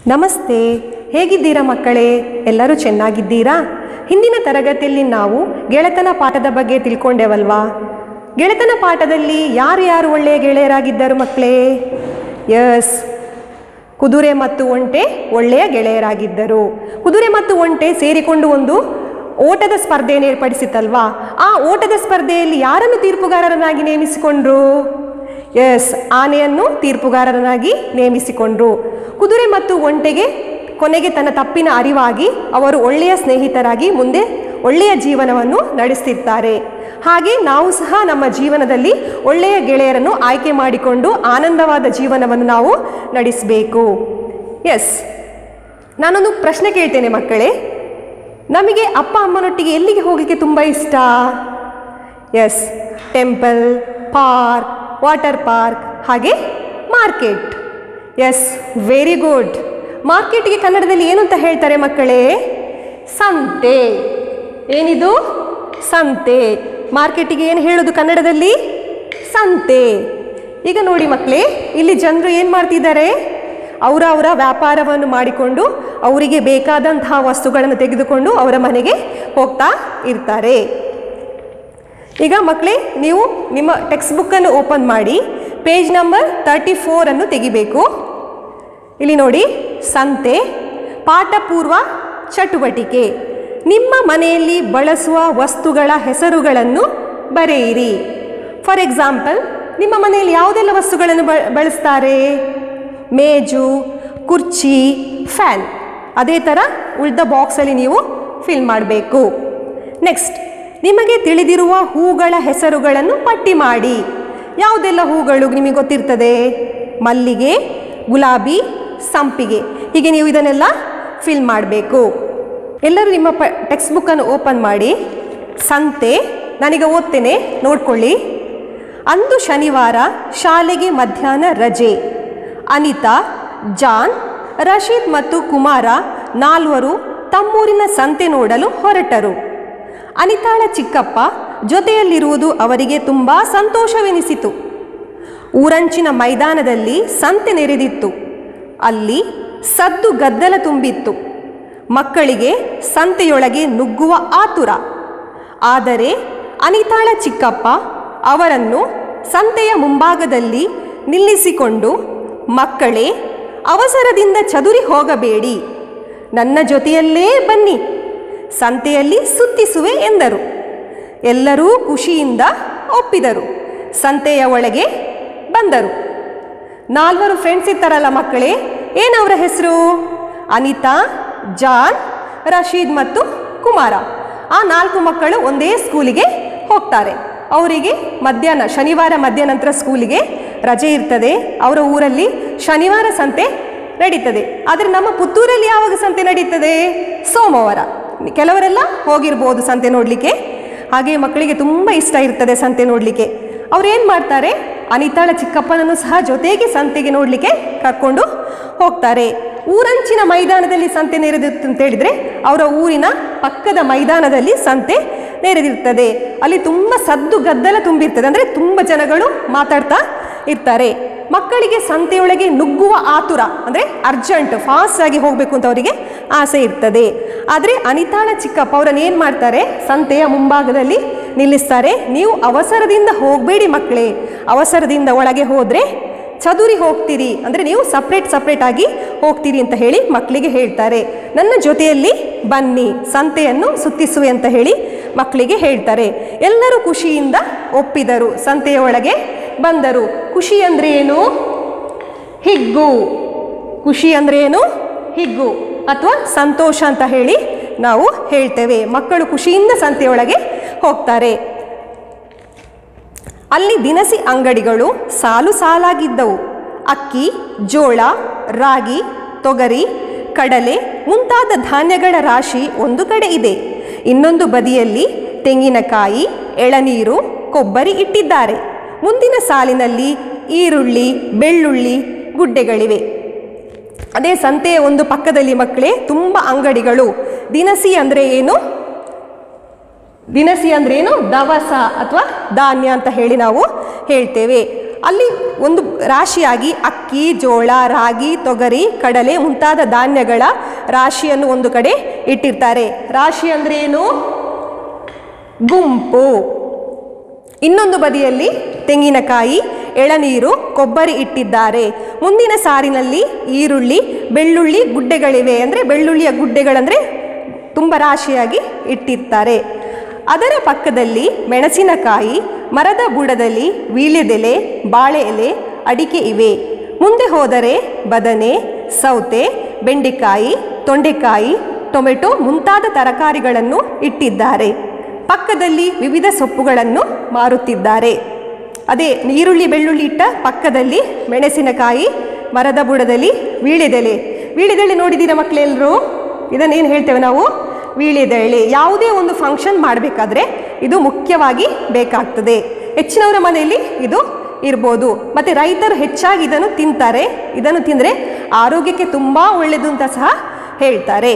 ನಮಸ್ತೆ ಹೇಗಿದ್ದೀರಾ ಮಕ್ಕಳೇ ಎಲ್ಲರೂ ಚೆನ್ನಾಗಿದ್ದೀರಾ ಹಿಂದಿನ ತರಗತಿಯಲ್ಲಿ ನಾವು ಗೆಳೆತನ ಪಾಠದ ಬಗ್ಗೆ ತಿಳ್ಕೊಂಡೆವಲ್ವಾ ಗೆಳೆತನ ಪಾಠದಲ್ಲಿ ಯಾರು ಯಾರು ಒಳ್ಳೆಯ ಗೆಳೆಯರಾಗಿದ್ದರು ಮಕ್ಕಳೇ ಯಸ್ ಕುದುರೆ ಮತ್ತು ಒಂಟೆ ಒಳ್ಳೆಯ ಗೆಳೆಯರಾಗಿದ್ದರು ಕುದುರೆ ಮತ್ತು ಒಂಟೆ ಸೇರಿಕೊಂಡು ಒಂದು ಓಟದ ಸ್ಪರ್ಧೆಯನ್ನು ಏರ್ಪಡಿಸಿತ್ತಲ್ವಾ ಆ ಓಟದ ಸ್ಪರ್ಧೆಯಲ್ಲಿ ಯಾರನ್ನು ತೀರ್ಪುಗಾರರನ್ನಾಗಿ ನೇಮಿಸಿಕೊಂಡ್ರು ಎಸ್ ಆನೆಯನ್ನು ತೀರ್ಪುಗಾರರನ್ನಾಗಿ ನೇಮಿಸಿಕೊಂಡ್ರು ಕುದುರೆ ಮತ್ತು ಒಂಟೆಗೆ ಕೊನೆಗೆ ತನ್ನ ತಪ್ಪಿನ ಅರಿವಾಗಿ ಅವರು ಒಳ್ಳೆಯ ಸ್ನೇಹಿತರಾಗಿ ಮುಂದೆ ಒಳ್ಳೆಯ ಜೀವನವನ್ನು ನಡೆಸ್ತಿರ್ತಾರೆ ಹಾಗೆ ನಾವು ಸಹ ನಮ್ಮ ಜೀವನದಲ್ಲಿ ಒಳ್ಳೆಯ ಗೆಳೆಯರನ್ನು ಆಯ್ಕೆ ಮಾಡಿಕೊಂಡು ಆನಂದವಾದ ಜೀವನವನ್ನು ನಾವು ನಡೆಸಬೇಕು ಎಸ್ ನಾನೊಂದು ಪ್ರಶ್ನೆ ಕೇಳ್ತೇನೆ ಮಕ್ಕಳೇ ನಮಗೆ ಅಪ್ಪ ಅಮ್ಮನೊಟ್ಟಿಗೆ ಎಲ್ಲಿಗೆ ಹೋಗಲಿಕ್ಕೆ ತುಂಬ ಇಷ್ಟ yes temple park water park ಹಾಗೆ ಮಾರ್ಕೆಟ್ ಎಸ್ ವೆರಿ ಗುಡ್ ಮಾರ್ಕೆಟ್ಗೆ ಕನ್ನಡದಲ್ಲಿ ಏನು ಅಂತ ಹೇಳ್ತಾರೆ ಮಕ್ಕಳೇ ಸಂತೆ ಏನಿದು ಸಂತೆ ಮಾರ್ಕೆಟಿಗೆ ಏನು ಹೇಳೋದು ಕನ್ನಡದಲ್ಲಿ ಸಂತೆ ಈಗ ನೋಡಿ ಮಕ್ಕಳೇ ಇಲ್ಲಿ ಜನರು ಏನು ಮಾಡ್ತಿದ್ದಾರೆ ಅವರ ಅವರ ವ್ಯಾಪಾರವನ್ನು ಮಾಡಿಕೊಂಡು ಅವರಿಗೆ ಬೇಕಾದಂತಹ ವಸ್ತುಗಳನ್ನು ತೆಗೆದುಕೊಂಡು ಅವರ ಮನೆಗೆ ಹೋಗ್ತಾ ಇರ್ತಾರೆ ಈಗ ಮಕ್ಕಳೇ ನೀವು ನಿಮ್ಮ ಟೆಕ್ಸ್ಟ್ ಬುಕ್ಕನ್ನು ಓಪನ್ ಮಾಡಿ ಪೇಜ್ ನಂಬರ್ ತರ್ಟಿ ಫೋರನ್ನು ತೆಗಿಬೇಕು ಇಲ್ಲಿ ನೋಡಿ ಸಂತೆ ಪಾಠಪೂರ್ವ ಚಟುವಟಿಕೆ ನಿಮ್ಮ ಮನೆಯಲ್ಲಿ ಬಳಸುವ ವಸ್ತುಗಳ ಹೆಸರುಗಳನ್ನು ಬರೆಯಿರಿ ಫಾರ್ ಎಕ್ಸಾಂಪಲ್ ನಿಮ್ಮ ಮನೆಯಲ್ಲಿ ಯಾವುದೆಲ್ಲ ವಸ್ತುಗಳನ್ನು ಬ ಬಳಸ್ತಾರೆ ಮೇಜು ಕುರ್ಚಿ ಫ್ಯಾನ್ ಅದೇ ಥರ ಉಳಿದ ಬಾಕ್ಸಲ್ಲಿ ನೀವು ಫಿಲ್ ಮಾಡಬೇಕು ನೆಕ್ಸ್ಟ್ ನಿಮಗೆ ತಿಳಿದಿರುವ ಹೂಗಳ ಹೆಸರುಗಳನ್ನು ಪಟ್ಟಿ ಮಾಡಿ ಯಾವುದೆಲ್ಲ ಹೂಗಳು ನಿಮಗೆ ಗೊತ್ತಿರ್ತದೆ ಮಲ್ಲಿಗೆ ಗುಲಾಬಿ ಸಂಪಿಗೆ ಹೀಗೆ ನೀವು ಇದನ್ನೆಲ್ಲ ಫಿಲ್ ಮಾಡಬೇಕು ಎಲ್ಲರೂ ನಿಮ್ಮ ಪ ಟೆಕ್ಸ್ಟ್ ಬುಕ್ಕನ್ನು ಓಪನ್ ಮಾಡಿ ಸಂತೆ ನಾನೀಗ ಓದ್ತೇನೆ ನೋಡ್ಕೊಳ್ಳಿ ಅಂದು ಶನಿವಾರ ಶಾಲೆಗೆ ಮಧ್ಯಾಹ್ನ ರಜೆ ಅನಿತಾ ಜಾನ್ ರಶೀದ್ ಮತ್ತು ಕುಮಾರ ನಾಲ್ವರು ತಮ್ಮೂರಿನ ಸಂತೆ ನೋಡಲು ಹೊರಟರು ಅನಿತಾಳ ಚಿಕ್ಕಪ್ಪ ಜೊತೆಯಲ್ಲಿರುವುದು ಅವರಿಗೆ ತುಂಬ ಸಂತೋಷವೆನಿಸಿತು ಊರಂಚಿನ ಮೈದಾನದಲ್ಲಿ ಸಂತೆ ನೆರೆದಿತ್ತು ಅಲ್ಲಿ ಸದ್ದು ಗದ್ದಲ ತುಂಬಿತ್ತು ಮಕ್ಕಳಿಗೆ ಸಂತೆಯೊಳಗೆ ನುಗ್ಗುವ ಆತುರ ಆದರೆ ಅನಿತಾಳ ಚಿಕ್ಕಪ್ಪ ಅವರನ್ನು ಸಂತೆಯ ಮುಂಭಾಗದಲ್ಲಿ ನಿಲ್ಲಿಸಿಕೊಂಡು ಮಕ್ಕಳೇ ಅವಸರದಿಂದ ಚದುರಿ ಹೋಗಬೇಡಿ ನನ್ನ ಜೊತೆಯಲ್ಲೇ ಬನ್ನಿ ಸಂತೆಯಲ್ಲಿ ಸುತ್ತಿಸುವೆ ಎಂದರು ಎಲ್ಲರೂ ಖುಷಿಯಿಂದ ಒಪ್ಪಿದರು ಸಂತೆಯ ಒಳಗೆ ಬಂದರು ನಾಲ್ವರು ಫ್ರೆಂಡ್ಸ್ ಇರ್ತಾರಲ್ಲ ಮಕ್ಕಳೇ ಏನವರ ಹೆಸರು ಅನಿತಾ ಜಾನ್ ರಶೀದ್ ಮತ್ತು ಕುಮಾರ ಆ ನಾಲ್ಕು ಮಕ್ಕಳು ಒಂದೇ ಸ್ಕೂಲಿಗೆ ಹೋಗ್ತಾರೆ ಅವರಿಗೆ ಮಧ್ಯಾಹ್ನ ಶನಿವಾರ ಮಧ್ಯಾಹ್ನ ನಂತರ ಸ್ಕೂಲಿಗೆ ರಜೆ ಇರ್ತದೆ ಅವರ ಊರಲ್ಲಿ ಶನಿವಾರ ಸಂತೆ ನಡೀತದೆ ಆದರೆ ನಮ್ಮ ಪುತ್ತೂರಲ್ಲಿ ಯಾವಾಗ ಸಂತೆ ನಡೀತದೆ ಸೋಮವಾರ ಕೆಲವರೆಲ್ಲ ಹೋಗಿರ್ಬೋದು ಸಂತೆ ನೋಡಲಿಕ್ಕೆ ಹಾಗೆ ಮಕ್ಕಳಿಗೆ ತುಂಬ ಇಷ್ಟ ಇರ್ತದೆ ಸಂತೆ ನೋಡಲಿಕ್ಕೆ ಅವ್ರು ಏನು ಮಾಡ್ತಾರೆ ಅನಿತಾಳ ಚಿಕ್ಕಪ್ಪನನ್ನು ಸಹ ಜೊತೆಗೆ ಸಂತೆಗೆ ನೋಡಲಿಕ್ಕೆ ಕರ್ಕೊಂಡು ಹೋಗ್ತಾರೆ ಊರಂಚಿನ ಮೈದಾನದಲ್ಲಿ ಸಂತೆ ನೆರೆದಿತ್ತು ಅಂತ ಹೇಳಿದರೆ ಅವರ ಊರಿನ ಪಕ್ಕದ ಮೈದಾನದಲ್ಲಿ ಸಂತೆ ನೆರೆದಿರ್ತದೆ ಅಲ್ಲಿ ತುಂಬ ಸದ್ದು ಗದ್ದಲ ತುಂಬಿರ್ತದೆ ಅಂದರೆ ತುಂಬ ಜನಗಳು ಮಾತಾಡ್ತಾ ಇರ್ತಾರೆ ಮಕ್ಕಳಿಗೆ ಸಂತೆಯೊಳಗೆ ನುಗ್ಗುವ ಆತುರ ಅಂದರೆ ಅರ್ಜೆಂಟ್ ಫಾಸ್ಟ್ ಆಗಿ ಹೋಗಬೇಕು ಅಂತ ಅವರಿಗೆ ಆಸೆ ಇರ್ತದೆ ಆದರೆ ಅನಿತಾಳ ಚಿಕ್ಕಪ್ಪ ಅವರನ್ನು ಏನು ಮಾಡ್ತಾರೆ ಸಂತೆಯ ಮುಂಭಾಗದಲ್ಲಿ ನಿಲ್ಲಿಸ್ತಾರೆ ನೀವು ಅವಸರದಿಂದ ಹೋಗಬೇಡಿ ಮಕ್ಕಳೇ ಅವಸರದಿಂದ ಒಳಗೆ ಹೋದರೆ ಚದುರಿ ಹೋಗ್ತೀರಿ ಅಂದರೆ ನೀವು ಸಪ್ರೇಟ್ ಸಪ್ರೇಟ್ ಆಗಿ ಹೋಗ್ತೀರಿ ಅಂತ ಹೇಳಿ ಮಕ್ಕಳಿಗೆ ಹೇಳ್ತಾರೆ ನನ್ನ ಜೊತೆಯಲ್ಲಿ ಬನ್ನಿ ಸಂತೆಯನ್ನು ಸುತ್ತಿಸುವೆ ಅಂತ ಹೇಳಿ ಮಕ್ಕಳಿಗೆ ಹೇಳ್ತಾರೆ ಎಲ್ಲರೂ ಖುಷಿಯಿಂದ ಒಪ್ಪಿದರು ಸಂತೆಯ ಒಳಗೆ ಬಂದರು ಖುಷಿ ಅಂದರೆ ಏನು ಹಿಗ್ಗು ಖುಷಿ ಅಂದರೆ ಏನು ಹಿಗ್ಗು ಅಥವಾ ಸಂತೋಷ ಅಂತ ಹೇಳಿ ನಾವು ಹೇಳ್ತೇವೆ ಮಕ್ಕಳು ಖುಷಿಯಿಂದ ಸಂತೆಯೊಳಗೆ ಹೋಗ್ತಾರೆ ಅಲ್ಲಿ ದಿನಸಿ ಅಂಗಡಿಗಳು ಸಾಲು ಸಾಲಾಗಿದ್ದವು ಅಕ್ಕಿ ಜೋಳ ರಾಗಿ ತೊಗರಿ ಕಡಲೆ ಮುಂತಾದ ಧಾನ್ಯಗಳ ರಾಶಿ ಒಂದು ಕಡೆ ಇದೆ ಇನ್ನೊಂದು ಬದಿಯಲ್ಲಿ ತೆಂಗಿನಕಾಯಿ ಎಳನೀರು ಕೊಬ್ಬರಿ ಇಟ್ಟಿದ್ದಾರೆ ಮುಂದಿನ ಸಾಲಿನಲ್ಲಿ ಈರುಳ್ಳಿ ಬೆಳ್ಳುಳ್ಳಿ ಗುಡ್ಡೆಗಳಿವೆ ಅದೇ ಸಂತೆಯ ಒಂದು ಪಕ್ಕದಲ್ಲಿ ಮಕ್ಕಳೇ ತುಂಬ ಅಂಗಡಿಗಳು ದಿನಸಿ ಅಂದರೆ ಏನು ದಿನಸಿ ಅಂದ್ರೆ ಏನು ದವಸ ಅಥವಾ ಧಾನ್ಯ ಅಂತ ಹೇಳಿ ನಾವು ಹೇಳ್ತೇವೆ ಅಲ್ಲಿ ಒಂದು ರಾಶಿಯಾಗಿ ಅಕ್ಕಿ ಜೋಳ ರಾಗಿ ತೊಗರಿ ಕಡಲೆ ಮುಂತಾದ ಧಾನ್ಯಗಳ ರಾಶಿಯನ್ನು ಒಂದು ಕಡೆ ಇಟ್ಟಿರ್ತಾರೆ ರಾಶಿ ಅಂದ್ರೆ ಏನು ಗುಂಪು ಇನ್ನೊಂದು ಬದಿಯಲ್ಲಿ ತೆಂಗಿನಕಾಯಿ ಎಳನೀರು ಕೊಬ್ಬರಿ ಇಟ್ಟಿದ್ದಾರೆ ಮುಂದಿನ ಸಾರಿನಲ್ಲಿ ಈರುಳ್ಳಿ ಬೆಳ್ಳುಳ್ಳಿ ಗುಡ್ಡೆಗಳಿವೆ ಅಂದರೆ ಬೆಳ್ಳುಳ್ಳಿಯ ಗುಡ್ಡೆಗಳಂದರೆ ತುಂಬ ರಾಶಿಯಾಗಿ ಇಟ್ಟಿರ್ತಾರೆ ಅದರ ಪಕ್ಕದಲ್ಲಿ ಮೆಣಸಿನಕಾಯಿ ಮರದ ಬುಡದಲ್ಲಿ ವೀಳ್ಯದೆಲೆ ಬಾಳೆ ಎಲೆ ಅಡಿಕೆ ಇವೆ ಮುಂದೆ ಹೋದರೆ ಬದನೆ ಸೌತೆ ಬೆಂಡೆಕಾಯಿ ತೊಂಡೆಕಾಯಿ ಟೊಮೆಟೊ ಮುಂತಾದ ತರಕಾರಿಗಳನ್ನು ಇಟ್ಟಿದ್ದಾರೆ ಪಕ್ಕದಲ್ಲಿ ವಿವಿಧ ಸೊಪ್ಪುಗಳನ್ನು ಮಾರುತ್ತಿದ್ದಾರೆ ಅದೇ ಈರುಳ್ಳಿ ಬೆಳ್ಳುಳ್ಳಿ ಇಟ್ಟ ಪಕ್ಕದಲ್ಲಿ ಮೆಣಸಿನಕಾಯಿ ಮರದ ಬುಡದಲ್ಲಿ ವೀಳ್ಯದೆಲೆ ವೀಳ್ಯದೆಲೆ ನೋಡಿದ್ದೀರಾ ಮಕ್ಕಳೆಲ್ಲರೂ ಇದನ್ನೇನು ಹೇಳ್ತೇವೆ ನಾವು ವೀಳ್ಯದೆಲೆ ಯಾವುದೇ ಒಂದು ಫಂಕ್ಷನ್ ಮಾಡಬೇಕಾದ್ರೆ ಇದು ಮುಖ್ಯವಾಗಿ ಬೇಕಾಗ್ತದೆ ಹೆಚ್ಚಿನವರ ಮನೆಯಲ್ಲಿ ಇದು ಇರ್ಬೋದು ಮತ್ತು ರೈತರು ಹೆಚ್ಚಾಗಿ ಇದನ್ನು ತಿಂತಾರೆ ಇದನ್ನು ತಿಂದರೆ ಆರೋಗ್ಯಕ್ಕೆ ತುಂಬ ಒಳ್ಳೆಯದು ಅಂತ ಸಹ ಹೇಳ್ತಾರೆ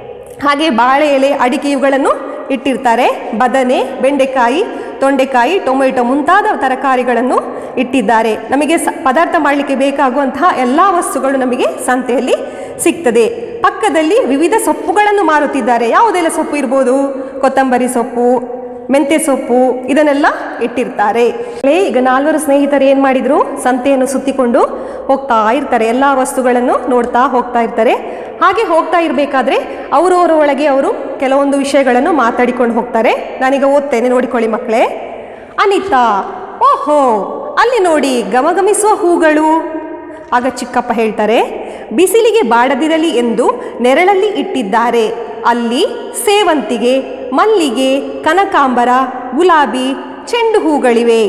ಹಾಗೆ ಬಾಳೆ ಎಲೆ ಅಡಿಕೆ ಇವುಗಳನ್ನು ಇಟ್ಟಿರ್ತಾರೆ ಬದನೆ ಬೆಂಡೆಕಾಯಿ ತೊಂಡೆಕಾಯಿ ಟೊಮೆಟೊ ಮುಂತಾದ ತರಕಾರಿಗಳನ್ನು ಇಟ್ಟಿದ್ದಾರೆ ನಮಗೆ ಸ ಪದಾರ್ಥ ಮಾಡಲಿಕ್ಕೆ ಬೇಕಾಗುವಂತಹ ಎಲ್ಲ ವಸ್ತುಗಳು ನಮಗೆ ಸಂತೆಯಲ್ಲಿ ಸಿಗ್ತದೆ ಪಕ್ಕದಲ್ಲಿ ವಿವಿಧ ಸೊಪ್ಪುಗಳನ್ನು ಮಾರುತ್ತಿದ್ದಾರೆ ಯಾವುದೆಲ್ಲ ಸೊಪ್ಪು ಇರ್ಬೋದು ಕೊತ್ತಂಬರಿ ಸೊಪ್ಪು ಮೆಂತ್ಯ ಸೊಪ್ಪು ಇದನ್ನೆಲ್ಲ ಇಟ್ಟಿರ್ತಾರೆ ಏ, ಈಗ ನಾಲ್ವರು ಸ್ನೇಹಿತರು ಏನು ಮಾಡಿದ್ರು ಸಂತೆಯನ್ನು ಸುತ್ತಿಕೊಂಡು ಹೋಗ್ತಾ ಇರ್ತಾರೆ ಎಲ್ಲ ವಸ್ತುಗಳನ್ನು ನೋಡ್ತಾ ಹೋಗ್ತಾ ಇರ್ತಾರೆ ಹಾಗೆ ಹೋಗ್ತಾ ಇರಬೇಕಾದ್ರೆ ಅವರವರ ಒಳಗೆ ಅವರು ಕೆಲವೊಂದು ವಿಷಯಗಳನ್ನು ಮಾತಾಡಿಕೊಂಡು ಹೋಗ್ತಾರೆ ನಾನೀಗ ಓದ್ತೇನೆ ನೋಡಿಕೊಳ್ಳಿ ಮಕ್ಕಳೇ ಅನಿತಾ ಓಹೋ ಅಲ್ಲಿ ನೋಡಿ ಗಮಗಮಿಸುವ ಹೂಗಳು ಆಗ ಚಿಕ್ಕಪ್ಪ ಹೇಳ್ತಾರೆ ಬಿಸಿಲಿಗೆ ಬಾಡದಿರಲಿ ಎಂದು ನೆರಳಲ್ಲಿ ಇಟ್ಟಿದ್ದಾರೆ ಅಲ್ಲಿ ಸೇವಂತಿಗೆ ಮಲ್ಲಿಗೆ ಕನಕಾಂಬರ ಗುಲಾಬಿ ಚೆಂಡು ಹೂಗಳಿವೆ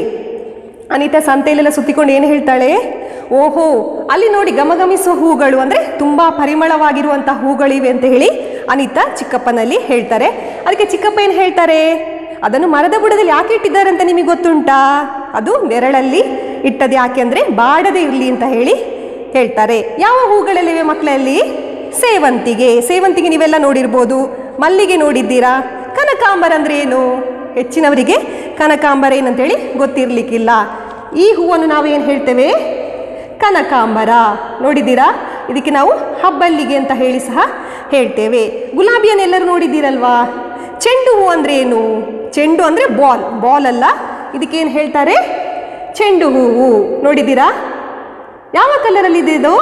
ಅನಿತಾ ಸಂತೆಯಲ್ಲೆಲ್ಲ ಸುತ್ತಿಕೊಂಡು ಏನು ಹೇಳ್ತಾಳೆ ಓಹೋ ಅಲ್ಲಿ ನೋಡಿ ಗಮಗಮಿಸುವ ಹೂಗಳು ಅಂದರೆ ತುಂಬ ಪರಿಮಳವಾಗಿರುವಂಥ ಹೂಗಳಿವೆ ಅಂತ ಹೇಳಿ ಅನಿತಾ ಚಿಕ್ಕಪ್ಪನಲ್ಲಿ ಹೇಳ್ತಾರೆ ಅದಕ್ಕೆ ಚಿಕ್ಕಪ್ಪ ಏನು ಹೇಳ್ತಾರೆ ಅದನ್ನು ಮರದ ಬುಡದಲ್ಲಿ ಯಾಕೆ ಇಟ್ಟಿದ್ದಾರೆ ಅಂತ ನಿಮಗೆ ಗೊತ್ತುಂಟಾ ಅದು ನೆರಳಲ್ಲಿ ಇಟ್ಟದ್ದು ಯಾಕೆ ಅಂದರೆ ಬಾಡದೆ ಇರಲಿ ಅಂತ ಹೇಳಿ ಹೇಳ್ತಾರೆ ಯಾವ ಹೂಗಳೆಲ್ಲಿವೆ ಮಕ್ಕಳಲ್ಲಿ ಸೇವಂತಿಗೆ ಸೇವಂತಿಗೆ ನೀವೆಲ್ಲ ನೋಡಿರ್ಬೋದು ಮಲ್ಲಿಗೆ ನೋಡಿದ್ದೀರಾ ಕನಕಾಂಬರ ಅಂದ್ರೆ ಏನು ಹೆಚ್ಚಿನವರಿಗೆ ಕನಕಾಂಬರ ಏನಂತೇಳಿ ಗೊತ್ತಿರಲಿಕ್ಕಿಲ್ಲ ಈ ಹೂವನ್ನು ನಾವು ಏನು ಹೇಳ್ತೇವೆ ಕನಕಾಂಬರ ನೋಡಿದ್ದೀರಾ ಇದಕ್ಕೆ ನಾವು ಹಬ್ಬಲ್ಲಿಗೆ ಅಂತ ಹೇಳಿ ಸಹ ಹೇಳ್ತೇವೆ ಗುಲಾಬಿಯನ್ನು ಎಲ್ಲರೂ ನೋಡಿದ್ದೀರಲ್ವಾ ಚೆಂಡು ಹೂ ಅಂದ್ರೆ ಏನು ಚೆಂಡು ಅಂದರೆ ಬಾಲ್ ಬಾಲ್ ಅಲ್ಲ ಇದಕ್ಕೇನು ಹೇಳ್ತಾರೆ ಚೆಂಡು ಹೂವು ನೋಡಿದ್ದೀರಾ ಯಾವ ಕಲರಲ್ಲಿ ಇದೆ ಇದು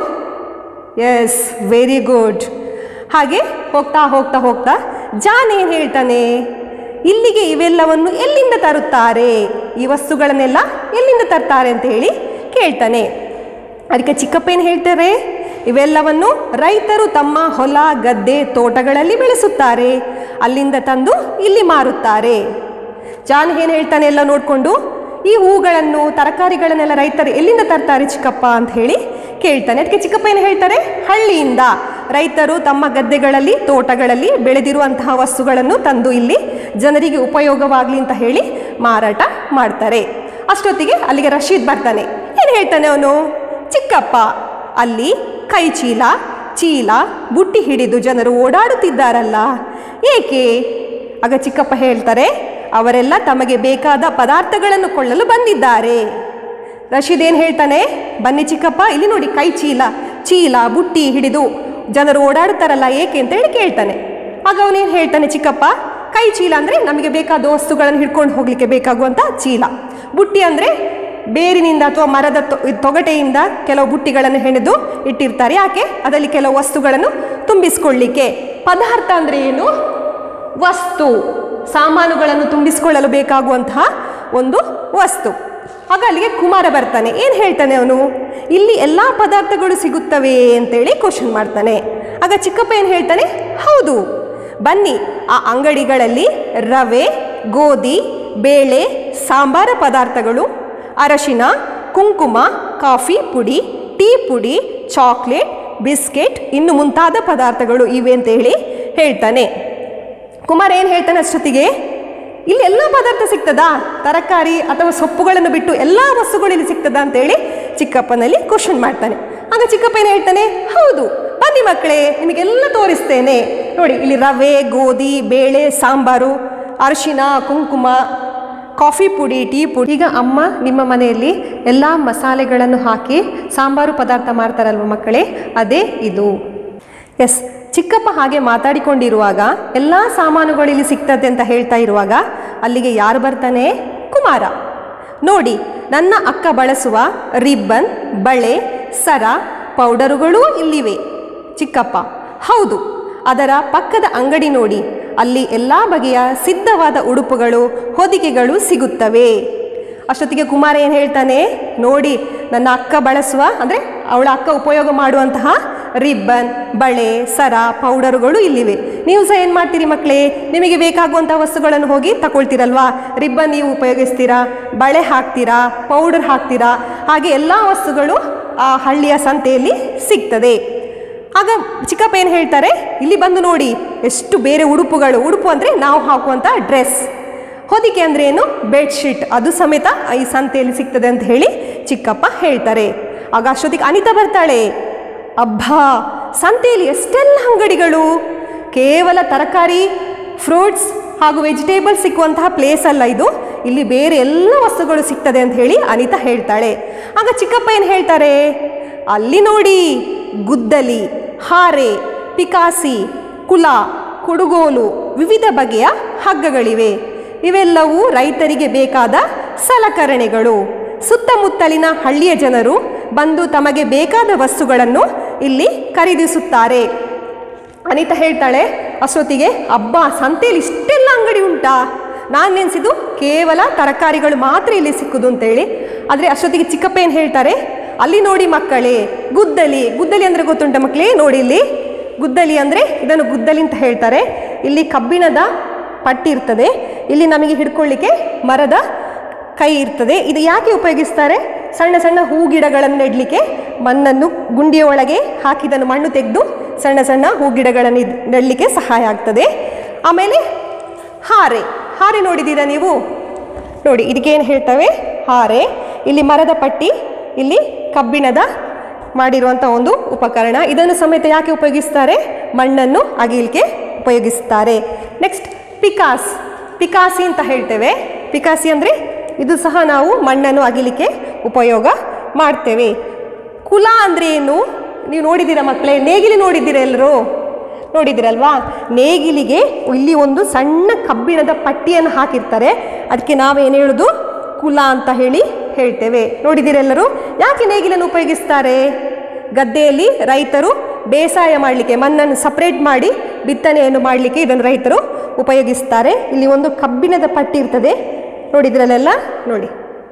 ಎಸ್ ವೆರಿ ಗುಡ್ ಹಾಗೆ ಹೋಗ್ತಾ ಹೋಗ್ತಾ ಹೋಗ್ತಾ ಜಾನ್ ಏನು ಹೇಳ್ತಾನೆ ಇಲ್ಲಿಗೆ ಇವೆಲ್ಲವನ್ನು ಎಲ್ಲಿಂದ ತರುತ್ತಾರೆ ಈ ವಸ್ತುಗಳನ್ನೆಲ್ಲ ಎಲ್ಲಿಂದ ತರ್ತಾರೆ ಅಂತ ಹೇಳಿ ಕೇಳ್ತಾನೆ ಅದಕ್ಕೆ ಚಿಕ್ಕಪ್ಪ ಏನು ಹೇಳ್ತಾರೆ ಇವೆಲ್ಲವನ್ನು ರೈತರು ತಮ್ಮ ಹೊಲ ಗದ್ದೆ ತೋಟಗಳಲ್ಲಿ ಬೆಳೆಸುತ್ತಾರೆ ಅಲ್ಲಿಂದ ತಂದು ಇಲ್ಲಿ ಮಾರುತ್ತಾರೆ ಜಾನ್ ಏನು ಹೇಳ್ತಾನೆ ಎಲ್ಲ ನೋಡಿಕೊಂಡು ಈ ಹೂಗಳನ್ನು ತರಕಾರಿಗಳನ್ನೆಲ್ಲ ರೈತರು ಎಲ್ಲಿಂದ ತರ್ತಾರೆ ಚಿಕ್ಕಪ್ಪ ಅಂತ ಹೇಳಿ ಕೇಳ್ತಾನೆ ಅದಕ್ಕೆ ಚಿಕ್ಕಪ್ಪ ಏನು ಹೇಳ್ತಾರೆ ಹಳ್ಳಿಯಿಂದ ರೈತರು ತಮ್ಮ ಗದ್ದೆಗಳಲ್ಲಿ ತೋಟಗಳಲ್ಲಿ ಬೆಳೆದಿರುವಂತಹ ವಸ್ತುಗಳನ್ನು ತಂದು ಇಲ್ಲಿ ಜನರಿಗೆ ಉಪಯೋಗವಾಗಲಿ ಅಂತ ಹೇಳಿ ಮಾರಾಟ ಮಾಡ್ತಾರೆ ಅಷ್ಟೊತ್ತಿಗೆ ಅಲ್ಲಿಗೆ ರಶೀದ್ ಬರ್ತಾನೆ ಏನು ಹೇಳ್ತಾನೆ ಅವನು ಚಿಕ್ಕಪ್ಪ ಅಲ್ಲಿ ಕೈ ಚೀಲ ಚೀಲ ಬುಟ್ಟಿ ಹಿಡಿದು ಜನರು ಓಡಾಡುತ್ತಿದ್ದಾರಲ್ಲ ಏಕೆ ಆಗ ಚಿಕ್ಕಪ್ಪ ಹೇಳ್ತಾರೆ ಅವರೆಲ್ಲ ತಮಗೆ ಬೇಕಾದ ಪದಾರ್ಥಗಳನ್ನು ಕೊಳ್ಳಲು ಬಂದಿದ್ದಾರೆ ರಶೀದ್ ಏನು ಹೇಳ್ತಾನೆ ಬನ್ನಿ ಚಿಕ್ಕಪ್ಪ ಇಲ್ಲಿ ನೋಡಿ ಕೈ ಚೀಲ ಚೀಲ ಬುಟ್ಟಿ ಹಿಡಿದು ಜನರು ಓಡಾಡುತ್ತಾರಲ್ಲ ಏಕೆ ಅಂತ ಹೇಳಿ ಕೇಳ್ತಾನೆ ಆಗ ಅವನೇನು ಹೇಳ್ತಾನೆ ಚಿಕ್ಕಪ್ಪ ಕೈ ಚೀಲ ಅಂದರೆ ನಮಗೆ ಬೇಕಾದ ವಸ್ತುಗಳನ್ನು ಹಿಡ್ಕೊಂಡು ಹೋಗಲಿಕ್ಕೆ ಬೇಕಾಗುವಂಥ ಚೀಲ ಬುಟ್ಟಿ ಅಂದರೆ ಬೇರಿನಿಂದ ಅಥವಾ ಮರದ ತೊ- ತೊಗಟೆಯಿಂದ ಕೆಲವು ಬುಟ್ಟಿಗಳನ್ನು ಹೆಣೆದು ಇಟ್ಟಿರ್ತಾರೆ ಯಾಕೆ ಅದರಲ್ಲಿ ಕೆಲವು ವಸ್ತುಗಳನ್ನು ತುಂಬಿಸ್ಕೊಳ್ಳಿಕ್ಕೆ ಪದಾರ್ಥ ಅಂದರೆ ಏನು ವಸ್ತು ಸಾಮಾನುಗಳನ್ನು ತುಂಬಿಸಿಕೊಳ್ಳಲು ಬೇಕಾಗುವಂತಹ ಒಂದು ವಸ್ತು ಆಗ ಅಲ್ಲಿಗೆ ಕುಮಾರ ಬರ್ತಾನೆ ಏನು ಹೇಳ್ತಾನೆ ಅವನು ಇಲ್ಲಿ ಎಲ್ಲ ಪದಾರ್ಥಗಳು ಸಿಗುತ್ತವೆ ಅಂತೇಳಿ ಕ್ವಶನ್ ಮಾಡ್ತಾನೆ ಆಗ ಚಿಕ್ಕಪ್ಪ ಏನು ಹೇಳ್ತಾನೆ ಹೌದು ಬನ್ನಿ ಆ ಅಂಗಡಿಗಳಲ್ಲಿ ರವೆ ಗೋಧಿ ಬೇಳೆ ಸಾಂಬಾರ ಪದಾರ್ಥಗಳು ಅರಶಿನ ಕುಂಕುಮ ಕಾಫಿ ಪುಡಿ ಟೀ ಪುಡಿ ಚಾಕ್ಲೇಟ್ ಬಿಸ್ಕೆಟ್ ಇನ್ನು ಮುಂತಾದ ಪದಾರ್ಥಗಳು ಇವೆ ಅಂತ ಹೇಳಿ ಹೇಳ್ತಾನೆ ಕುಮಾರ್ ಏನು ಹೇಳ್ತಾನೆ ಅಷ್ಟೊತ್ತಿಗೆ ಇಲ್ಲಿ ಎಲ್ಲ ಪದಾರ್ಥ ಸಿಗ್ತದಾ ತರಕಾರಿ ಅಥವಾ ಸೊಪ್ಪುಗಳನ್ನು ಬಿಟ್ಟು ಎಲ್ಲ ವಸ್ತುಗಳು ಇಲ್ಲಿ ಸಿಗ್ತದಾ ಅಂತೇಳಿ ಚಿಕ್ಕಪ್ಪನಲ್ಲಿ ಕ್ವಶನ್ ಮಾಡ್ತಾನೆ ಆಗ ಚಿಕ್ಕಪ್ಪ ಏನು ಹೇಳ್ತಾನೆ ಹೌದು ಬನ್ನಿ ಮಕ್ಕಳೇ ನಿಮಗೆಲ್ಲ ತೋರಿಸ್ತೇನೆ ನೋಡಿ ಇಲ್ಲಿ ರವೆ ಗೋಧಿ ಬೇಳೆ ಸಾಂಬಾರು ಅರಿಶಿನ ಕುಂಕುಮ ಕಾಫಿ ಪುಡಿ ಟೀ ಪುಡಿ ಈಗ ಅಮ್ಮ ನಿಮ್ಮ ಮನೆಯಲ್ಲಿ ಎಲ್ಲ ಮಸಾಲೆಗಳನ್ನು ಹಾಕಿ ಸಾಂಬಾರು ಪದಾರ್ಥ ಮಾಡ್ತಾರಲ್ವ ಮಕ್ಕಳೇ ಅದೇ ಇದು ಎಸ್ ಚಿಕ್ಕಪ್ಪ ಹಾಗೆ ಮಾತಾಡಿಕೊಂಡಿರುವಾಗ ಎಲ್ಲ ಸಾಮಾನುಗಳು ಇಲ್ಲಿ ಸಿಗ್ತದೆ ಅಂತ ಹೇಳ್ತಾ ಇರುವಾಗ ಅಲ್ಲಿಗೆ ಯಾರು ಬರ್ತಾನೆ ಕುಮಾರ ನೋಡಿ ನನ್ನ ಅಕ್ಕ ಬಳಸುವ ರಿಬ್ಬನ್ ಬಳೆ ಸರ ಪೌಡರುಗಳೂ ಇಲ್ಲಿವೆ ಚಿಕ್ಕಪ್ಪ ಹೌದು ಅದರ ಪಕ್ಕದ ಅಂಗಡಿ ನೋಡಿ ಅಲ್ಲಿ ಎಲ್ಲ ಬಗೆಯ ಸಿದ್ಧವಾದ ಉಡುಪುಗಳು ಹೊದಿಕೆಗಳು ಸಿಗುತ್ತವೆ ಅಷ್ಟೊತ್ತಿಗೆ ಕುಮಾರ ಏನು ಹೇಳ್ತಾನೆ ನೋಡಿ ನನ್ನ ಅಕ್ಕ ಬಳಸುವ ಅಂದರೆ ಅವಳ ಅಕ್ಕ ಉಪಯೋಗ ಮಾಡುವಂತಹ ರಿಬ್ಬನ್ ಬಳೆ ಸರ ಪೌಡರುಗಳು ಇಲ್ಲಿವೆ ನೀವು ಸಹ ಏನು ಮಾಡ್ತೀರಿ ಮಕ್ಕಳೇ ನಿಮಗೆ ಬೇಕಾಗುವಂಥ ವಸ್ತುಗಳನ್ನು ಹೋಗಿ ತಗೊಳ್ತೀರಲ್ವಾ ರಿಬ್ಬನ್ ನೀವು ಉಪಯೋಗಿಸ್ತೀರಾ ಬಳೆ ಹಾಕ್ತೀರಾ ಪೌಡರ್ ಹಾಕ್ತೀರಾ ಹಾಗೆ ಎಲ್ಲ ವಸ್ತುಗಳು ಆ ಹಳ್ಳಿಯ ಸಂತೆಯಲ್ಲಿ ಸಿಗ್ತದೆ ಆಗ ಚಿಕ್ಕಪ್ಪ ಏನು ಹೇಳ್ತಾರೆ ಇಲ್ಲಿ ಬಂದು ನೋಡಿ ಎಷ್ಟು ಬೇರೆ ಉಡುಪುಗಳು ಉಡುಪು ಅಂದರೆ ನಾವು ಹಾಕುವಂಥ ಡ್ರೆಸ್ ಹೊದಿಕೆ ಅಂದ್ರೆ ಏನು ಬೆಡ್ಶೀಟ್ ಅದು ಸಮೇತ ಈ ಸಂತೆಯಲ್ಲಿ ಸಿಗ್ತದೆ ಅಂತ ಹೇಳಿ ಚಿಕ್ಕಪ್ಪ ಹೇಳ್ತಾರೆ ಆಗ ಅಷ್ಟೊತ್ತಿಗೆ ಅನಿತಾ ಬರ್ತಾಳೆ ಅಬ್ಬಾ ಸಂತೆಯಲ್ಲಿ ಎಷ್ಟೆಲ್ಲ ಅಂಗಡಿಗಳು ಕೇವಲ ತರಕಾರಿ ಫ್ರೂಟ್ಸ್ ಹಾಗೂ ವೆಜಿಟೇಬಲ್ಸ್ ಸಿಕ್ಕುವಂತಹ ಪ್ಲೇಸ್ ಅಲ್ಲ ಇದು ಇಲ್ಲಿ ಬೇರೆ ಎಲ್ಲ ವಸ್ತುಗಳು ಸಿಗ್ತದೆ ಅಂತ ಹೇಳಿ ಅನಿತಾ ಹೇಳ್ತಾಳೆ ಆಗ ಚಿಕ್ಕಪ್ಪ ಏನು ಹೇಳ್ತಾರೆ ಅಲ್ಲಿ ನೋಡಿ ಗುದ್ದಲಿ ಹಾರೆ ಪಿಕಾಸಿ ಕುಲ ಕುಡುಗೋಲು ವಿವಿಧ ಬಗೆಯ ಹಗ್ಗಗಳಿವೆ ಇವೆಲ್ಲವೂ ರೈತರಿಗೆ ಬೇಕಾದ ಸಲಕರಣೆಗಳು ಸುತ್ತಮುತ್ತಲಿನ ಹಳ್ಳಿಯ ಜನರು ಬಂದು ತಮಗೆ ಬೇಕಾದ ವಸ್ತುಗಳನ್ನು ಇಲ್ಲಿ ಖರೀದಿಸುತ್ತಾರೆ ಅನಿತಾ ಹೇಳ್ತಾಳೆ ಅಷ್ಟೊತ್ತಿಗೆ ಅಬ್ಬಾ ಸಂತೆಯಲ್ಲಿ ಇಷ್ಟೆಲ್ಲ ಅಂಗಡಿ ಉಂಟಾ ನಾನು ನೆನೆಸಿದ್ದು ಕೇವಲ ತರಕಾರಿಗಳು ಮಾತ್ರ ಇಲ್ಲಿ ಸಿಕ್ಕುದು ಅಂತೇಳಿ ಆದರೆ ಅಷ್ಟೊತ್ತಿಗೆ ಚಿಕ್ಕಪ್ಪ ಏನು ಹೇಳ್ತಾರೆ ಅಲ್ಲಿ ನೋಡಿ ಮಕ್ಕಳೇ ಗುದ್ದಲಿ ಗುದ್ದಲಿ ಅಂದರೆ ಗೊತ್ತುಂಟ ಮಕ್ಕಳೇ ನೋಡಿ ಇಲ್ಲಿ ಗುದ್ದಲಿ ಅಂದರೆ ಇದನ್ನು ಗುದ್ದಲಿ ಅಂತ ಹೇಳ್ತಾರೆ ಇಲ್ಲಿ ಕಬ್ಬಿಣದ ಪಟ್ಟಿ ಇರ್ತದೆ ಇಲ್ಲಿ ನಮಗೆ ಹಿಡ್ಕೊಳ್ಳಿಕ್ಕೆ ಮರದ ಕೈ ಇರ್ತದೆ ಇದು ಯಾಕೆ ಉಪಯೋಗಿಸ್ತಾರೆ ಸಣ್ಣ ಸಣ್ಣ ಹೂ ಗಿಡಗಳನ್ನು ನೆಡಲಿಕ್ಕೆ ಮಣ್ಣನ್ನು ಗುಂಡಿಯ ಒಳಗೆ ಹಾಕಿದನ್ನು ಮಣ್ಣು ತೆಗೆದು ಸಣ್ಣ ಸಣ್ಣ ಹೂ ಗಿಡಗಳನ್ನು ಇದ್- ನೆಡಲಿಕ್ಕೆ ಸಹಾಯ ಆಗ್ತದೆ ಆಮೇಲೆ ಹಾರೆ ಹಾರೆ ನೋಡಿದ್ದೀರಾ ನೀವು ನೋಡಿ ಇದಕ್ಕೇನು ಹೇಳ್ತವೆ ಹಾರೆ ಇಲ್ಲಿ ಮರದ ಪಟ್ಟಿ ಇಲ್ಲಿ ಕಬ್ಬಿಣದ ಮಾಡಿರುವಂಥ ಒಂದು ಉಪಕರಣ ಇದನ್ನು ಸಮೇತ ಯಾಕೆ ಉಪಯೋಗಿಸ್ತಾರೆ ಮಣ್ಣನ್ನು ಅಗಿಲಿಕ್ಕೆ ಉಪಯೋಗಿಸ್ತಾರೆ ನೆಕ್ಸ್ಟ್ ಪಿಕಾಸ್ ಪಿಕಾಸಿ ಅಂತ ಹೇಳ್ತೇವೆ ಪಿಕಾಸಿ ಅಂದರೆ ಇದು ಸಹ ನಾವು ಮಣ್ಣನ್ನು ಅಗಿಲಿಕ್ಕೆ ಉಪಯೋಗ ಮಾಡ್ತೇವೆ ಕುಲ ಅಂದರೆ ಏನು ನೀವು ನೋಡಿದ್ದೀರಾ ಮಕ್ಕಳೇ ನೇಗಿಲಿ ನೋಡಿದ್ದೀರಾ ಎಲ್ಲರೂ ನೋಡಿದಿರಲ್ವಾ ನೇಗಿಲಿಗೆ ಇಲ್ಲಿ ಒಂದು ಸಣ್ಣ ಕಬ್ಬಿಣದ ಪಟ್ಟಿಯನ್ನು ಹಾಕಿರ್ತಾರೆ ಅದಕ್ಕೆ ನಾವೇನು ಹೇಳೋದು ಕುಲ ಅಂತ ಹೇಳಿ ಹೇಳ್ತೇವೆ ನೋಡಿದಿರೆಲ್ಲರೂ ಯಾಕೆ ನೇಗಿಲನ್ನು ಉಪಯೋಗಿಸ್ತಾರೆ ಗದ್ದೆಯಲ್ಲಿ ರೈತರು ಬೇಸಾಯ ಮಾಡಲಿಕ್ಕೆ ಮಣ್ಣನ್ನು ಸಪ್ರೇಟ್ ಮಾಡಿ ಬಿತ್ತನೆಯನ್ನು ಮಾಡಲಿಕ್ಕೆ ಇದನ್ನು ರೈತರು ಉಪಯೋಗಿಸ್ತಾರೆ ಇಲ್ಲಿ ಒಂದು ಕಬ್ಬಿಣದ ಪಟ್ಟಿ ಇರ್ತದೆ ನೋಡಿದ್ರಲ್ಲೆಲ್ಲ ನೋಡಿ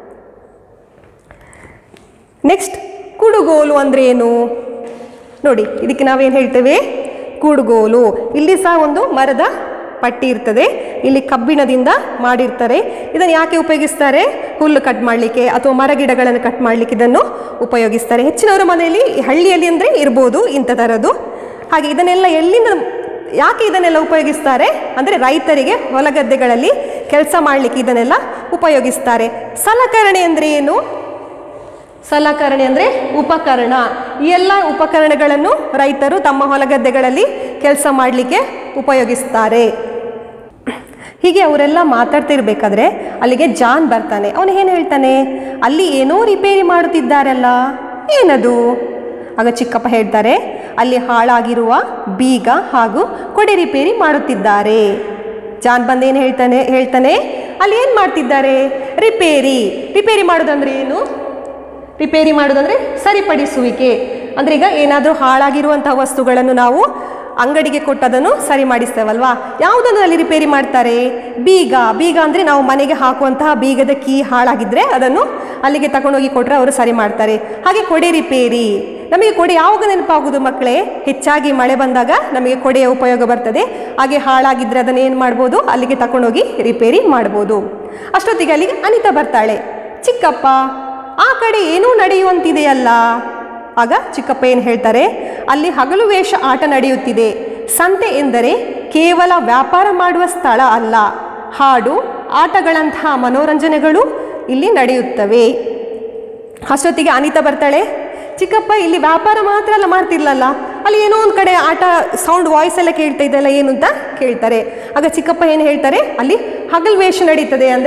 ನೆಕ್ಸ್ಟ್ ಕುಡುಗೋಲು ಅಂದರೆ ಏನು ನೋಡಿ ಇದಕ್ಕೆ ನಾವೇನು ಹೇಳ್ತೇವೆ ಕುಡುಗೋಲು ಇಲ್ಲಿ ಸಹ ಒಂದು ಮರದ ಪಟ್ಟಿ ಇರ್ತದೆ ಇಲ್ಲಿ ಕಬ್ಬಿಣದಿಂದ ಮಾಡಿರ್ತಾರೆ ಇದನ್ನು ಯಾಕೆ ಉಪಯೋಗಿಸ್ತಾರೆ ಹುಲ್ಲು ಕಟ್ ಮಾಡಲಿಕ್ಕೆ ಅಥವಾ ಮರ ಗಿಡಗಳನ್ನು ಕಟ್ ಮಾಡಲಿಕ್ಕೆ ಇದನ್ನು ಉಪಯೋಗಿಸ್ತಾರೆ ಹೆಚ್ಚಿನವರ ಮನೆಯಲ್ಲಿ ಈ ಹಳ್ಳಿಯಲ್ಲಿ ಅಂದರೆ ಇರ್ಬೋದು ಇಂಥ ಥರದ್ದು ಹಾಗೆ ಇದನ್ನೆಲ್ಲ ಎಲ್ಲಿಂದ ಯಾಕೆ ಇದನ್ನೆಲ್ಲ ಉಪಯೋಗಿಸ್ತಾರೆ ಅಂದರೆ ರೈತರಿಗೆ ಹೊಲಗದ್ದೆಗಳಲ್ಲಿ ಕೆಲಸ ಮಾಡಲಿಕ್ಕೆ ಇದನ್ನೆಲ್ಲ ಉಪಯೋಗಿಸ್ತಾರೆ ಸಲಕರಣೆ ಅಂದರೆ ಏನು ಸಲಕರಣೆ ಅಂದರೆ ಉಪಕರಣ ಈ ಎಲ್ಲ ಉಪಕರಣಗಳನ್ನು ರೈತರು ತಮ್ಮ ಹೊಲಗದ್ದೆಗಳಲ್ಲಿ ಕೆಲಸ ಮಾಡಲಿಕ್ಕೆ ಉಪಯೋಗಿಸ್ತಾರೆ ಹೀಗೆ ಅವರೆಲ್ಲ ಮಾತಾಡ್ತಿರ್ಬೇಕಾದ್ರೆ ಅಲ್ಲಿಗೆ ಜಾನ್ ಬರ್ತಾನೆ ಅವನು ಏನು ಹೇಳ್ತಾನೆ ಅಲ್ಲಿ ಏನೋ ರಿಪೇರಿ ಮಾಡುತ್ತಿದ್ದಾರಲ್ಲ ಏನದು ಆಗ ಚಿಕ್ಕಪ್ಪ ಹೇಳ್ತಾರೆ ಅಲ್ಲಿ ಹಾಳಾಗಿರುವ ಬೀಗ ಹಾಗೂ ಕೊಡೆ ರಿಪೇರಿ ಮಾಡುತ್ತಿದ್ದಾರೆ ಜಾನ್ ಬಂದು ಏನು ಹೇಳ್ತಾನೆ ಹೇಳ್ತಾನೆ ಅಲ್ಲಿ ಏನು ಮಾಡ್ತಿದ್ದಾರೆ ರಿಪೇರಿ ರಿಪೇರಿ ಮಾಡೋದಂದ್ರೆ ಏನು ರಿಪೇರಿ ಮಾಡೋದಂದ್ರೆ ಸರಿಪಡಿಸುವಿಕೆ ಅಂದರೆ ಈಗ ಏನಾದರೂ ಹಾಳಾಗಿರುವಂತಹ ವಸ್ತುಗಳನ್ನು ನಾವು ಅಂಗಡಿಗೆ ಕೊಟ್ಟದನ್ನು ಸರಿ ಮಾಡಿಸ್ತೇವಲ್ವಾ ಯಾವುದನ್ನು ಅಲ್ಲಿ ರಿಪೇರಿ ಮಾಡ್ತಾರೆ ಬೀಗ ಬೀಗ ಅಂದರೆ ನಾವು ಮನೆಗೆ ಹಾಕುವಂತಹ ಬೀಗದ ಕೀ ಹಾಳಾಗಿದ್ದರೆ ಅದನ್ನು ಅಲ್ಲಿಗೆ ತಗೊಂಡೋಗಿ ಕೊಟ್ಟರೆ ಅವರು ಸರಿ ಮಾಡ್ತಾರೆ ಹಾಗೆ ಕೊಡೆ ರಿಪೇರಿ ನಮಗೆ ಕೊಡೆ ಯಾವಾಗ ನೆನಪಾಗುವುದು ಮಕ್ಕಳೇ ಹೆಚ್ಚಾಗಿ ಮಳೆ ಬಂದಾಗ ನಮಗೆ ಕೊಡೆಯ ಉಪಯೋಗ ಬರ್ತದೆ ಹಾಗೆ ಹಾಳಾಗಿದ್ದರೆ ಅದನ್ನು ಏನು ಮಾಡ್ಬೋದು ಅಲ್ಲಿಗೆ ತಗೊಂಡೋಗಿ ರಿಪೇರಿ ಮಾಡ್ಬೋದು ಅಷ್ಟೊತ್ತಿಗೆ ಅಲ್ಲಿಗೆ ಅನಿತಾ ಬರ್ತಾಳೆ ಚಿಕ್ಕಪ್ಪ ಆ ಕಡೆ ಏನೂ ನಡೆಯುವಂತಿದೆಯಲ್ಲ ಆಗ ಚಿಕ್ಕಪ್ಪ ಏನು ಹೇಳ್ತಾರೆ ಅಲ್ಲಿ ಹಗಲು ವೇಷ ಆಟ ನಡೆಯುತ್ತಿದೆ ಸಂತೆ ಎಂದರೆ ಕೇವಲ ವ್ಯಾಪಾರ ಮಾಡುವ ಸ್ಥಳ ಅಲ್ಲ ಹಾಡು ಆಟಗಳಂತಹ ಮನೋರಂಜನೆಗಳು ಇಲ್ಲಿ ನಡೆಯುತ್ತವೆ ಅಷ್ಟೊತ್ತಿಗೆ ಅನಿತಾ ಬರ್ತಾಳೆ ಚಿಕ್ಕಪ್ಪ ಇಲ್ಲಿ ವ್ಯಾಪಾರ ಮಾತ್ರ ಎಲ್ಲ ಮಾಡ್ತಿರ್ಲಲ್ಲ ಅಲ್ಲಿ ಏನೋ ಒಂದು ಕಡೆ ಆಟ ಸೌಂಡ್ ವಾಯ್ಸ್ ಎಲ್ಲ ಕೇಳ್ತಾ ಇದೆಯಲ್ಲ ಏನು ಅಂತ ಕೇಳ್ತಾರೆ ಆಗ ಚಿಕ್ಕಪ್ಪ ಏನು ಹೇಳ್ತಾರೆ ಅಲ್ಲಿ ಹಗಲ್ ವೇಷ ನಡೀತದೆ ಅಂದರೆ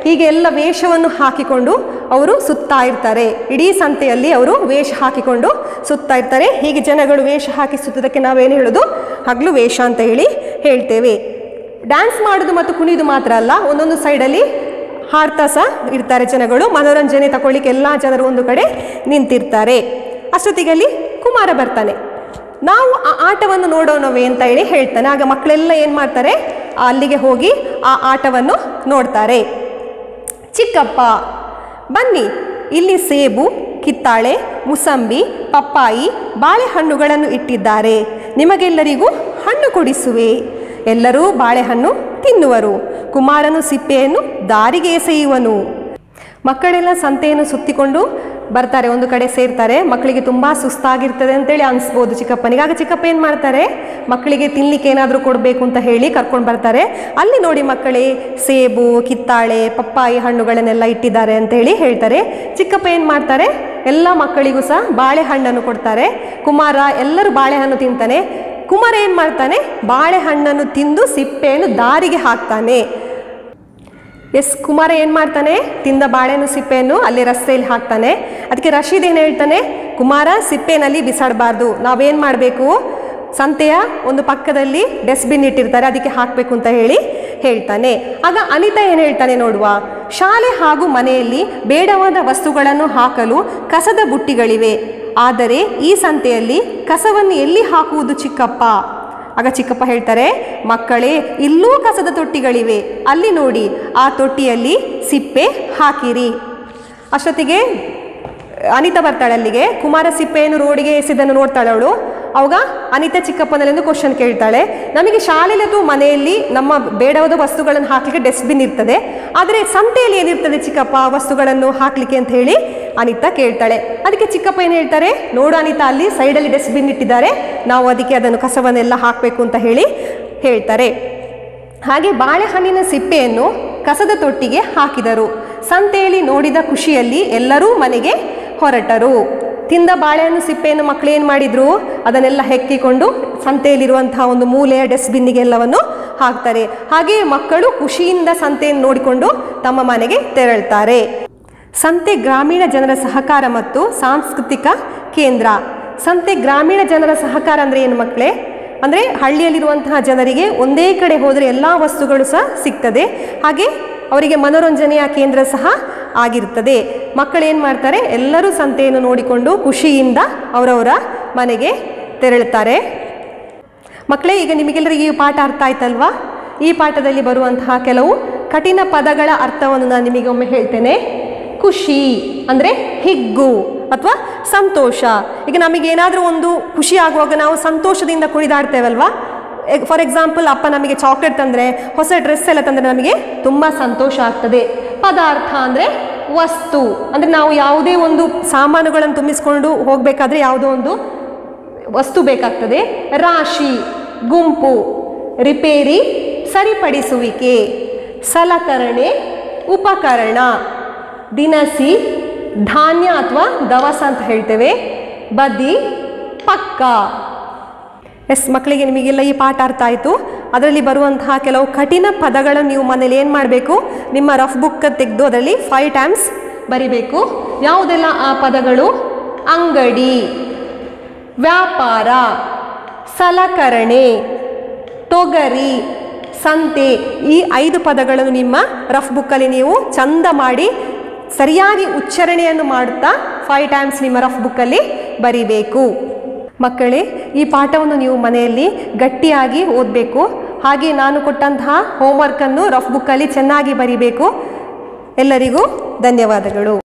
ಹೀಗೆ ಎಲ್ಲ ವೇಷವನ್ನು ಹಾಕಿಕೊಂಡು ಅವರು ಸುತ್ತಾ ಇರ್ತಾರೆ ಇಡೀ ಸಂತೆಯಲ್ಲಿ ಅವರು ವೇಷ ಹಾಕಿಕೊಂಡು ಸುತ್ತಾ ಇರ್ತಾರೆ ಹೀಗೆ ಜನಗಳು ವೇಷ ಹಾಕಿ ಸುತ್ತೋದಕ್ಕೆ ನಾವೇನು ಹೇಳೋದು ಹಗಲು ವೇಷ ಅಂತ ಹೇಳಿ ಹೇಳ್ತೇವೆ ಡ್ಯಾನ್ಸ್ ಮಾಡೋದು ಮತ್ತು ಕುಣಿದು ಮಾತ್ರ ಅಲ್ಲ ಒಂದೊಂದು ಸೈಡಲ್ಲಿ ಹಾಡ್ತಾ ಸಹ ಇರ್ತಾರೆ ಜನಗಳು ಮನೋರಂಜನೆ ತಗೊಳ್ಳಿಕ್ಕೆ ಎಲ್ಲ ಜನರು ಒಂದು ಕಡೆ ನಿಂತಿರ್ತಾರೆ ಅಷ್ಟೊತ್ತಿಗೆ ಅಲ್ಲಿ ಕುಮಾರ ಬರ್ತಾನೆ ನಾವು ಆ ಆಟವನ್ನು ನೋಡೋಣವೇ ಅಂತ ಹೇಳಿ ಹೇಳ್ತಾನೆ ಆಗ ಮಕ್ಕಳೆಲ್ಲ ಏನು ಮಾಡ್ತಾರೆ ಅಲ್ಲಿಗೆ ಹೋಗಿ ಆ ಆಟವನ್ನು ನೋಡ್ತಾರೆ ಚಿಕ್ಕಪ್ಪ ಬನ್ನಿ ಇಲ್ಲಿ ಸೇಬು ಕಿತ್ತಾಳೆ ಮುಸಂಬಿ ಪಪ್ಪಾಯಿ ಬಾಳೆಹಣ್ಣುಗಳನ್ನು ಇಟ್ಟಿದ್ದಾರೆ ನಿಮಗೆಲ್ಲರಿಗೂ ಹಣ್ಣು ಕೊಡಿಸುವೆ ಎಲ್ಲರೂ ಬಾಳೆಹಣ್ಣು ತಿನ್ನುವರು ಕುಮಾರನು ಸಿಪ್ಪೆಯನ್ನು ದಾರಿಗೆ ಎಸೆಯುವನು ಮಕ್ಕಳೆಲ್ಲ ಸಂತೆಯನ್ನು ಸುತ್ತಿಕೊಂಡು ಬರ್ತಾರೆ ಒಂದು ಕಡೆ ಸೇರ್ತಾರೆ ಮಕ್ಕಳಿಗೆ ತುಂಬ ಸುಸ್ತಾಗಿರ್ತದೆ ಅಂತೇಳಿ ಅನಿಸ್ಬೋದು ಚಿಕ್ಕಪ್ಪನಿಗೆ ಆಗ ಚಿಕ್ಕಪ್ಪ ಏನು ಮಾಡ್ತಾರೆ ಮಕ್ಕಳಿಗೆ ತಿನ್ಲಿಕ್ಕೆ ಏನಾದರೂ ಕೊಡಬೇಕು ಅಂತ ಹೇಳಿ ಕರ್ಕೊಂಡು ಬರ್ತಾರೆ ಅಲ್ಲಿ ನೋಡಿ ಮಕ್ಕಳೇ ಸೇಬು ಕಿತ್ತಾಳೆ ಪಪ್ಪಾಯಿ ಹಣ್ಣುಗಳನ್ನೆಲ್ಲ ಇಟ್ಟಿದ್ದಾರೆ ಅಂತ ಹೇಳಿ ಹೇಳ್ತಾರೆ ಚಿಕ್ಕಪ್ಪ ಏನು ಮಾಡ್ತಾರೆ ಎಲ್ಲ ಮಕ್ಕಳಿಗೂ ಸಹ ಬಾಳೆಹಣ್ಣನ್ನು ಕೊಡ್ತಾರೆ ಕುಮಾರ ಎಲ್ಲರೂ ಬಾಳೆಹಣ್ಣು ತಿಂತಾನೆ ಕುಮಾರ ಏನು ಮಾಡ್ತಾನೆ ಬಾಳೆಹಣ್ಣನ್ನು ತಿಂದು ಸಿಪ್ಪೆಯನ್ನು ದಾರಿಗೆ ಹಾಕ್ತಾನೆ ಎಸ್ ಕುಮಾರ ಏನು ಮಾಡ್ತಾನೆ ತಿಂದ ಬಾಳೆಹಣ್ಣು ಸಿಪ್ಪೆಯನ್ನು ಅಲ್ಲಿ ರಸ್ತೆಯಲ್ಲಿ ಹಾಕ್ತಾನೆ ಅದಕ್ಕೆ ರಶೀದ್ ಏನು ಹೇಳ್ತಾನೆ ಕುಮಾರ ಸಿಪ್ಪೆನಲ್ಲಿ ಬಿಸಾಡಬಾರ್ದು ನಾವೇನು ಮಾಡಬೇಕು ಸಂತೆಯ ಒಂದು ಪಕ್ಕದಲ್ಲಿ ಡಸ್ಟ್ಬಿನ್ ಇಟ್ಟಿರ್ತಾರೆ ಅದಕ್ಕೆ ಹಾಕಬೇಕು ಅಂತ ಹೇಳಿ ಹೇಳ್ತಾನೆ ಆಗ ಅನಿತಾ ಏನು ಹೇಳ್ತಾನೆ ನೋಡುವ ಶಾಲೆ ಹಾಗೂ ಮನೆಯಲ್ಲಿ ಬೇಡವಾದ ವಸ್ತುಗಳನ್ನು ಹಾಕಲು ಕಸದ ಬುಟ್ಟಿಗಳಿವೆ ಆದರೆ ಈ ಸಂತೆಯಲ್ಲಿ ಕಸವನ್ನು ಎಲ್ಲಿ ಹಾಕುವುದು ಚಿಕ್ಕಪ್ಪ ಆಗ ಚಿಕ್ಕಪ್ಪ ಹೇಳ್ತಾರೆ ಮಕ್ಕಳೇ ಇಲ್ಲೂ ಕಸದ ತೊಟ್ಟಿಗಳಿವೆ ಅಲ್ಲಿ ನೋಡಿ ಆ ತೊಟ್ಟಿಯಲ್ಲಿ ಸಿಪ್ಪೆ ಹಾಕಿರಿ ಅಷ್ಟೊತ್ತಿಗೆ ಅನಿತಾ ಬರ್ತಾಳೆ ಅಲ್ಲಿಗೆ ಕುಮಾರ ಸಿಪ್ಪೆಯನ್ನು ರೋಡಿಗೆ ಎಸೆದನ್ನು ನೋಡ್ತಾಳೆ ಅವಳು ಅವಾಗ ಅನಿತಾ ಚಿಕ್ಕಪ್ಪನಲ್ಲಿಂದು ಕ್ವಶನ್ ಕೇಳ್ತಾಳೆ ನಮಗೆ ಶಾಲೆಯಲ್ಲಿ ಅಥವಾ ಮನೆಯಲ್ಲಿ ನಮ್ಮ ಬೇಡವಾದ ವಸ್ತುಗಳನ್ನು ಹಾಕಲಿಕ್ಕೆ ಡಸ್ಟ್ಬಿನ್ ಇರ್ತದೆ ಆದರೆ ಸಂತೆಯಲ್ಲಿ ಏನಿರ್ತದೆ ಚಿಕ್ಕಪ್ಪ ವಸ್ತುಗಳನ್ನು ಹಾಕಲಿಕ್ಕೆ ಅಂತ ಹೇಳಿ ಅನಿತಾ ಕೇಳ್ತಾಳೆ ಅದಕ್ಕೆ ಚಿಕ್ಕಪ್ಪ ಏನು ಹೇಳ್ತಾರೆ ನೋಡು ಅನಿತಾ ಅಲ್ಲಿ ಸೈಡಲ್ಲಿ ಡಸ್ಟ್ಬಿನ್ ಇಟ್ಟಿದ್ದಾರೆ ನಾವು ಅದಕ್ಕೆ ಅದನ್ನು ಕಸವನ್ನೆಲ್ಲ ಹಾಕಬೇಕು ಅಂತ ಹೇಳಿ ಹೇಳ್ತಾರೆ ಹಾಗೆ ಬಾಳೆಹಣ್ಣಿನ ಸಿಪ್ಪೆಯನ್ನು ಕಸದ ತೊಟ್ಟಿಗೆ ಹಾಕಿದರು ಸಂತೆಯಲ್ಲಿ ನೋಡಿದ ಖುಷಿಯಲ್ಲಿ ಎಲ್ಲರೂ ಮನೆಗೆ ಹೊರಟರು ತಿಂದ ಬಾಳೆಹಣ್ಣು ಸಿಪ್ಪೆಯನ್ನು ಮಕ್ಕಳು ಏನು ಮಾಡಿದ್ರು ಅದನ್ನೆಲ್ಲ ಹೆಕ್ಕಿಕೊಂಡು ಸಂತೆಯಲ್ಲಿರುವಂತಹ ಒಂದು ಮೂಲೆಯ ಡಸ್ಟ್ಬಿನ್ನಿಗೆ ಎಲ್ಲವನ್ನು ಹಾಕ್ತಾರೆ ಹಾಗೆ ಮಕ್ಕಳು ಖುಷಿಯಿಂದ ಸಂತೆಯನ್ನು ನೋಡಿಕೊಂಡು ತಮ್ಮ ಮನೆಗೆ ತೆರಳ್ತಾರೆ ಸಂತೆ ಗ್ರಾಮೀಣ ಜನರ ಸಹಕಾರ ಮತ್ತು ಸಾಂಸ್ಕೃತಿಕ ಕೇಂದ್ರ ಸಂತೆ ಗ್ರಾಮೀಣ ಜನರ ಸಹಕಾರ ಅಂದರೆ ಏನು ಮಕ್ಕಳೇ ಅಂದರೆ ಹಳ್ಳಿಯಲ್ಲಿರುವಂತಹ ಜನರಿಗೆ ಒಂದೇ ಕಡೆ ಹೋದರೆ ಎಲ್ಲ ವಸ್ತುಗಳು ಸಹ ಸಿಗ್ತದೆ ಹಾಗೆ ಅವರಿಗೆ ಮನೋರಂಜನೆಯ ಕೇಂದ್ರ ಸಹ ಆಗಿರ್ತದೆ ಮಕ್ಕಳು ಏನು ಮಾಡ್ತಾರೆ ಎಲ್ಲರೂ ಸಂತೆಯನ್ನು ನೋಡಿಕೊಂಡು ಖುಷಿಯಿಂದ ಅವರವರ ಮನೆಗೆ ತೆರಳುತ್ತಾರೆ ಮಕ್ಕಳೇ ಈಗ ನಿಮಗೆಲ್ಲರಿಗೆ ಈ ಪಾಠ ಅರ್ಥ ಆಯ್ತಲ್ವಾ ಈ ಪಾಠದಲ್ಲಿ ಬರುವಂತಹ ಕೆಲವು ಕಠಿಣ ಪದಗಳ ಅರ್ಥವನ್ನು ನಾನು ನಿಮಗೆ ಒಮ್ಮೆ ಹೇಳ್ತೇನೆ ಖುಷಿ ಅಂದರೆ ಹಿಗ್ಗು ಅಥವಾ ಸಂತೋಷ ಈಗ ನಮಗೇನಾದರೂ ಒಂದು ಖುಷಿ ಆಗುವಾಗ ನಾವು ಸಂತೋಷದಿಂದ ಕುಣಿದಾಡ್ತೇವಲ್ವಾ ಫಾರ್ ಎಕ್ಸಾಂಪಲ್ ಅಪ್ಪ ನಮಗೆ ಚಾಕ್ಲೇಟ್ ತಂದರೆ ಹೊಸ ಡ್ರೆಸ್ ಎಲ್ಲ ತಂದರೆ ನಮಗೆ ತುಂಬ ಸಂತೋಷ ಆಗ್ತದೆ ಪದಾರ್ಥ ಅಂದರೆ ವಸ್ತು ಅಂದರೆ ನಾವು ಯಾವುದೇ ಒಂದು ಸಾಮಾನುಗಳನ್ನು ತುಂಬಿಸ್ಕೊಂಡು ಹೋಗಬೇಕಾದ್ರೆ ಯಾವುದೋ ಒಂದು ವಸ್ತು ಬೇಕಾಗ್ತದೆ ರಾಶಿ ಗುಂಪು ರಿಪೇರಿ ಸರಿಪಡಿಸುವಿಕೆ ಸಲಕರಣೆ ಉಪಕರಣ ದಿನಸಿ ಧಾನ್ಯ ಅಥವಾ ದವಸ ಅಂತ ಹೇಳ್ತೇವೆ ಬದಿ ಪಕ್ಕ ಎಸ್ ಮಕ್ಕಳಿಗೆ ನಿಮಗೆಲ್ಲ ಈ ಪಾಠ ಅರ್ಥ ಆಯಿತು ಅದರಲ್ಲಿ ಬರುವಂತಹ ಕೆಲವು ಕಠಿಣ ಪದಗಳನ್ನು ನೀವು ಮನೇಲಿ ಏನು ಮಾಡಬೇಕು ನಿಮ್ಮ ರಫ್ ಬುಕ್ ತೆಗೆದು ಅದರಲ್ಲಿ ಫೈವ್ ಟೈಮ್ಸ್ ಬರಿಬೇಕು ಯಾವುದೆಲ್ಲ ಆ ಪದಗಳು ಅಂಗಡಿ ವ್ಯಾಪಾರ ಸಲಕರಣೆ ತೊಗರಿ ಸಂತೆ ಈ ಐದು ಪದಗಳನ್ನು ನಿಮ್ಮ ರಫ್ ಬುಕ್ಕಲ್ಲಿ ನೀವು ಚಂದ ಮಾಡಿ ಸರಿಯಾಗಿ ಉಚ್ಚಾರಣೆಯನ್ನು ಮಾಡುತ್ತಾ ಫೈವ್ ಟೈಮ್ಸ್ ನಿಮ್ಮ ರಫ್ ಬುಕ್ಕಲ್ಲಿ ಬರಿಬೇಕು ಮಕ್ಕಳೇ ಈ ಪಾಠವನ್ನು ನೀವು ಮನೆಯಲ್ಲಿ ಗಟ್ಟಿಯಾಗಿ ಓದಬೇಕು ಹಾಗೆ ನಾನು ಕೊಟ್ಟಂತಹ ಹೋಮ್ವರ್ಕನ್ನು ರಫ್ ಬುಕ್ಕಲ್ಲಿ ಚೆನ್ನಾಗಿ ಬರಿಬೇಕು ಎಲ್ಲರಿಗೂ ಧನ್ಯವಾದಗಳು